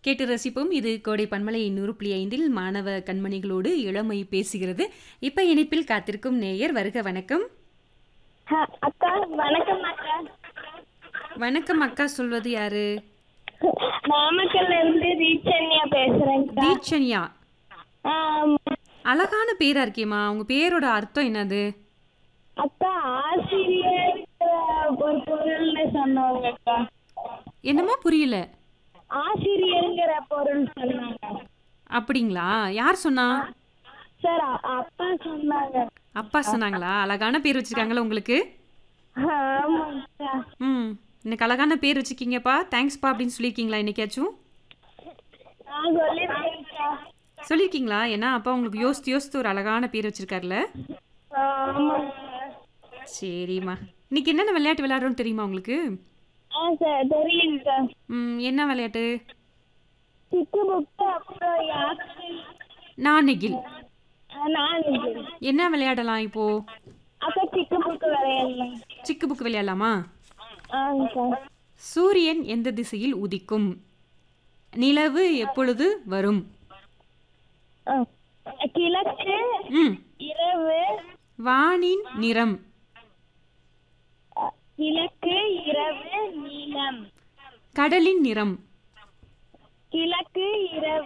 கேட்டு ரசிப்போம் இது கோடை பன்மலை நூறு புள்ளி ஐந்தில் மாணவ கண்மணிகளோடு இளமை பேசுகிறது இப்ப இணைப்பில் காத்திருக்கும் நேயர் வருக வணக்கம் ஹ, அக்கா வணக்கம் அக்கா வணக்கம் அக்கா சொல்வது யாரு நாமக்கல்ல இருந்து ரீச்சன்யா பேசுறேன்க்கா தீட்சண்யா ஆம், அழகான பேரா இருக்கேம்மா உங்க பேரோட அர்த்தம் என்னது அக்கா ஆசிரியர் ஒரு பொருள்னு சொன்னாங்க அக்கா என்னமோ புரியல ஆசிரியருங்கிற பொருள் சொன்னாங்க அப்படிங்களா யார் சொன்னா சார் அ- அப்பா சொன்னாங்க அப்பா சொன்னாங்களா அழகான பேர் வச்சிருக்காங்களா உங்களுக்கு ஆமாக்கா ம் எனக்கு அழகான பேர் வச்சிருக்கீங்கப்பா தேங்க்ஸ்ப்பா அப்படின்னு சொல்லியிருக்கீங்களா என்னைக்காச்சும் நான் சொல்லிருக்கேன்க்கா சொல்லியிருக்கீங்களா ஏன்னா அப்பா உங்களுக்கு யோசித்து யோசித்து ஒரு அழகான பேர் வச்சிருக்காருல்ல ஆமாக்கா சரிம்மா இன்னைக்கு என்னென்ன விளையாட்டு விளையாடுறோம்னு தெரியுமா உங்களுக்கு ஆ சார் தெரியுங்கக்கா ம், என்ன விளையாட்டு சிக்கு புக்கு அப்புறம் யாருக்கு நாணெகில் நான் இது. என்ன விளையாடலாம் இப்போ அக்கா சிக்கு புக்கு விளையாடலாம் சிக்கு புக்கு விளையாடலாமா ஆங்கக்கா சூரியன் எந்த திசையில் உதிக்கும் நிலவு எப்பொழுது வரும் ஆ. கிழக்கு ம் இரவு வானின் நிறம் அ, கிழக்கு இரவு நீலம் கடலின் நிறம் கிழக்கு இரவு